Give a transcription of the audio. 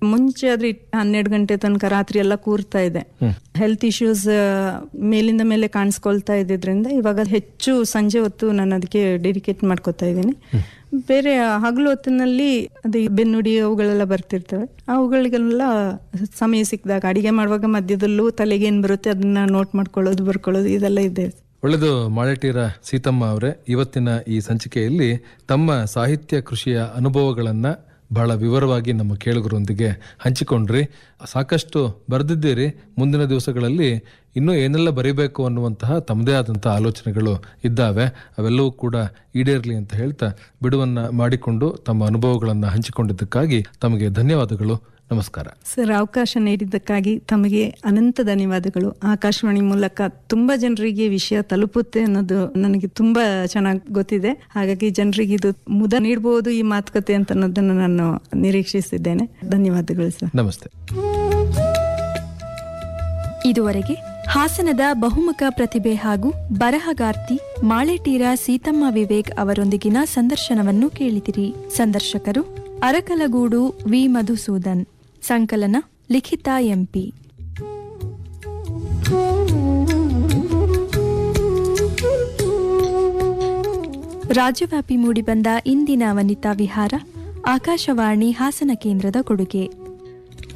ಮುಂಚೆ ಆದ್ರೆ ಇಟ್- ಹನ್ನೆರಡು ಗಂಟೆ ತನಕ ರಾತ್ರಿ ಎಲ್ಲ ಕೂರ್ತಾ ಇದೆ ಹೆಲ್ತ್ ಇಶ್ಯೂಸ್ ಮೇಲಿಂದ ಮೇಲೆ ಕಾಣಿಸ್ಕೊಳ್ತಾ ಇದ್ದಿದ್ರಿಂದ ಇವಾಗ ಹೆಚ್ಚು ಸಂಜೆ ಹೊತ್ತು ನಾನು ಅದಕ್ಕೆ ಡೆಡಿಕೇಟ್ ಮಾಡ್ಕೊತಾ ಇದ್ದೀನಿ ಬೇರೆ ಹಗಲು ಹೊತ್ತಿನಲ್ಲಿ ಅದು ಈ ಬೆನ್ನುಡಿ ಅವುಗಳೆಲ್ಲ ಬರ್ತಿರ್ತವೆ ಅವುಗಳಿಗೆಲ್ಲ ಸಮಯ ಸಿಕ್ಕಿದಾಗ ಅಡಿಗೆ ಮಾಡುವಾಗ ಮಧ್ಯದಲ್ಲೂ ತಲೆಗೆ ಏನ್ ಬರುತ್ತೆ ಅದನ್ನ ನೋಟ್ ಮಾಡ್ಕೊಳ್ಳೋದು ಬರ್ಕೊಳ್ಳೋದು ಇದೆಲ್ಲ ಇದೆ ಒಳ್ಳೆದು ಮಾಳಟೀರ ಸೀತಮ್ಮ ಅವರೇ ಇವತ್ತಿನ ಈ ಸಂಚಿಕೆಯಲ್ಲಿ ತಮ್ಮ ಸಾಹಿತ್ಯ ಕೃಷಿಯ ಅನುಭವಗಳನ್ನ ಬಹಳ ವಿವರವಾಗಿ ನಮ್ಮ ಕೇಳುಗರೊಂದಿಗೆ ಹಂಚಿಕೊಂಡ್ರಿ ಸಾಕಷ್ಟು ಬರೆದಿದ್ದೀರಿ ಮುಂದಿನ ದಿವಸಗಳಲ್ಲಿ ಇನ್ನೂ ಏನೆಲ್ಲ ಬರೀಬೇಕು ಅನ್ನುವಂತಹ ತಮ್ಮದೇ ಆದಂತಹ ಆಲೋಚನೆಗಳು ಇದ್ದಾವೆ ಅವೆಲ್ಲವೂ ಕೂಡ ಈಡೇರಲಿ ಅಂತ ಹೇಳ್ತಾ ಬಿಡುವನ್ನ ಮಾಡಿಕೊಂಡು ತಮ್ಮ ಅನುಭವಗಳನ್ನು ಹಂಚಿಕೊಂಡಿದ್ದಕ್ಕಾಗಿ ತಮಗೆ ಧನ್ಯವಾದಗಳು ನಮಸ್ಕಾರ ಸರ್ ಅವಕಾಶ ನೀಡಿದ್ದಕ್ಕಾಗಿ ತಮಗೆ ಅನಂತ ಧನ್ಯವಾದಗಳು ಆಕಾಶವಾಣಿ ಮೂಲಕ ತುಂಬಾ ಜನರಿಗೆ ವಿಷಯ ತಲುಪುತ್ತೆ ಅನ್ನೋದು ನನಗೆ ತುಂಬಾ ಚೆನ್ನಾಗಿ ಗೊತ್ತಿದೆ ಹಾಗಾಗಿ ಜನರಿಗೆ ಇದು ಮುದ ನೀಡಬಹುದು ಈ ಮಾತುಕತೆ ಅಂತ ಅನ್ನೋದನ್ನು ನಾನು ನಿರೀಕ್ಷಿಸಿದ್ದೇನೆ ಧನ್ಯವಾದಗಳು ಸರ್ ನಮಸ್ತೆ ಇದುವರೆಗೆ ಹಾಸನದ ಬಹುಮುಖ ಪ್ರತಿಭೆ ಹಾಗೂ ಬರಹಗಾರ್ತಿ ಮಾಳೆಟೀರ ಸೀತಮ್ಮ ವಿವೇಕ್ ಅವರೊಂದಿಗಿನ ಸಂದರ್ಶನವನ್ನು ಕೇಳಿದಿರಿ ಸಂದರ್ಶಕರು ಅರಕಲಗೂಡು ವಿ ಮಧುಸೂದನ್ ಸಂಕಲನ ಲಿಖಿತ ಎಂಪಿ ರಾಜ್ಯವ್ಯಾಪಿ ಮೂಡಿಬಂದ ಇಂದಿನ ವನಿತಾ ವಿಹಾರ ಆಕಾಶವಾಣಿ ಹಾಸನ ಕೇಂದ್ರದ ಕೊಡುಗೆ